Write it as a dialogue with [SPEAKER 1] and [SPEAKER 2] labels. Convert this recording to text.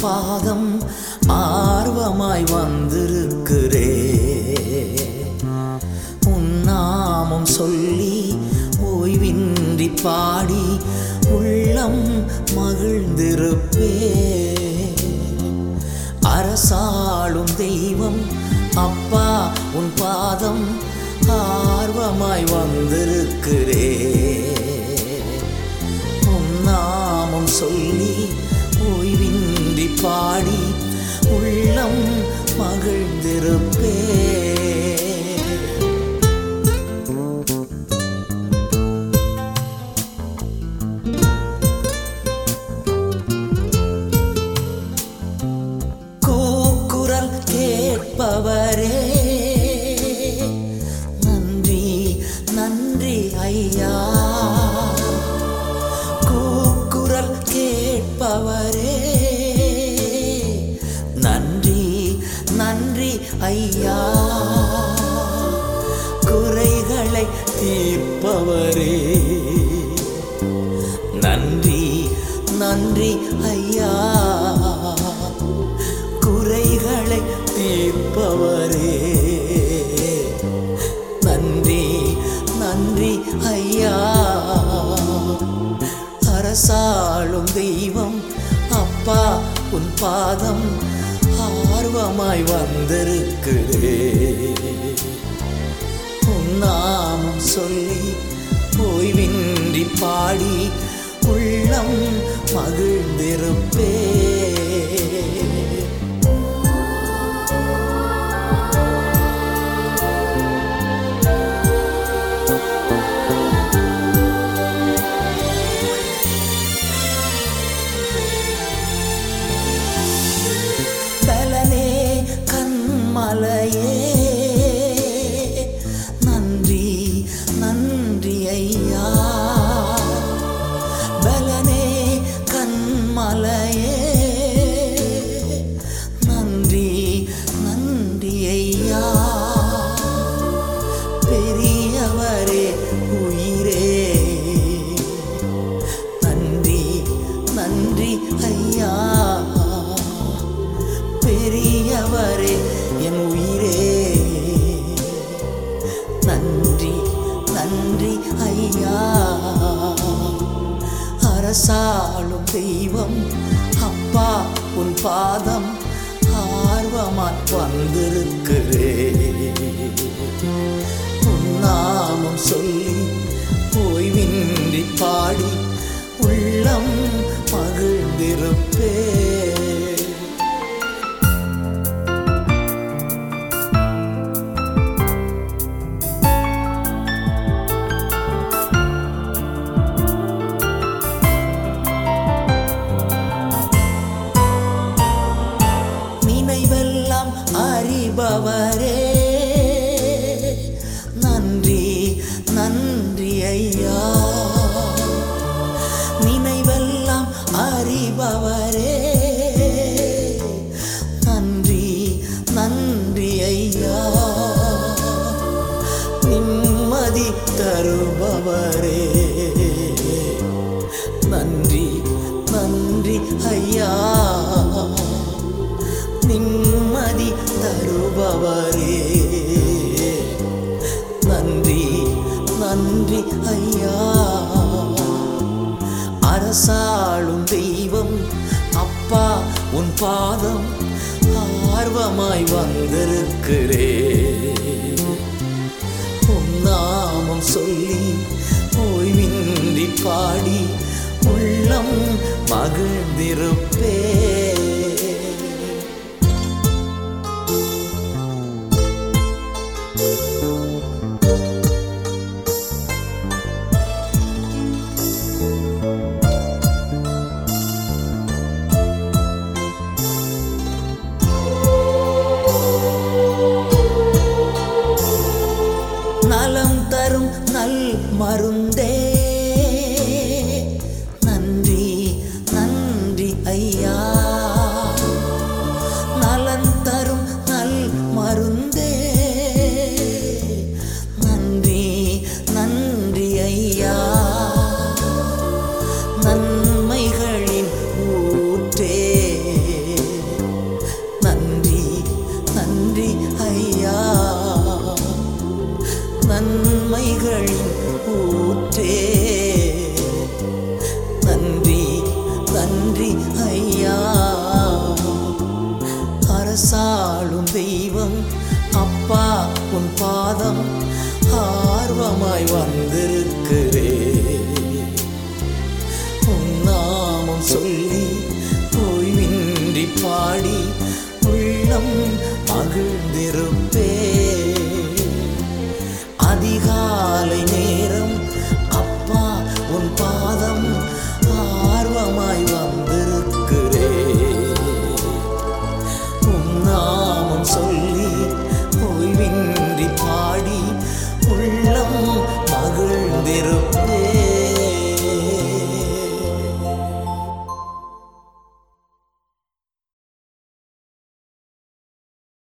[SPEAKER 1] பாதம் ஆர்வமாய் வந்திருக்கிறே உன் நாமம் சொல்லி ஓய்வின்றி பாடி உள்ளம் மகிழ்ந்திருப்பே அரசாளும் தெய்வம் அப்பா உன் பாதம் ஆர்வமாய் வந்திருக்கிறே உன் நாமம் சொல்லி ஓய்வின்றி பாடி உள்ளம் மகிழ்ந்திருப்பே கூக்குரல் கேட்பவரே நன்றி நன்றி ஐயா கூக்குரல் கேட்பவரே நன்றி நன்றி ஐயா குறைகளை தீர்ப்பவரே நன்றி நன்றி ஐயா குறைகளை தீர்ப்பவரே நன்றி நன்றி ஐயா அரசாளும் தெய்வம் அப்பா உன் பாதம் ஆர்வமாய் வந்திருக்கிறே உன் நாமம் சொல்லி ஓய்வின்றி பாடி உள்ளம் மகிழ்ந்திருப்பே பலனே கண்மலையே நன்றி நன்றி ஐயா பலனே கண்மலையே நன்றி நன்றி ஐயா பெரியவரே உயிரே நன்றி நன்றி ஐயா பெரியவரே என் உயிரே நன்றி நன்றி ஐயா அரசாளும் தெய்வம் அப்பா உன் பாதம் ஆர்வமாய் வந்திருக்கிறே உன் நாமம் சொல்லி ஓய்வின்றி பாடி உள்ளம் மகிழ்ந்திருப்பே நினைவெல்லாம் அறிபவரே நன்றி நன்றி ஐயா நினைவெல்லாம் அறிபவரே நன்றி நன்றி ஐயா நிம்மதி தருபவரே நன்றி நன்றி ஐயா நிம்மதி தருபவரே நன்றி நன்றி ஐயா அரசாளும் தெய்வம் அப்பா உன் பாதம் ஆர்வமாய் வந்திருக்கிறே உன் நாமம் சொல்லி ஓய்வின்றி பாடி உள்ளம் மகிழ்ந்திருப்பே நலம் தரும் நல் மருந்தே நன்றி நன்றி ஐயா உள்ளம் மகிழ்ந்திருப்பே அதிகாலை நேரம் அப்பா உன் பாதம் ஆர்வமாய் வந்திருக்கிறே உன் நாமம் சொல்லி ஓய்வின்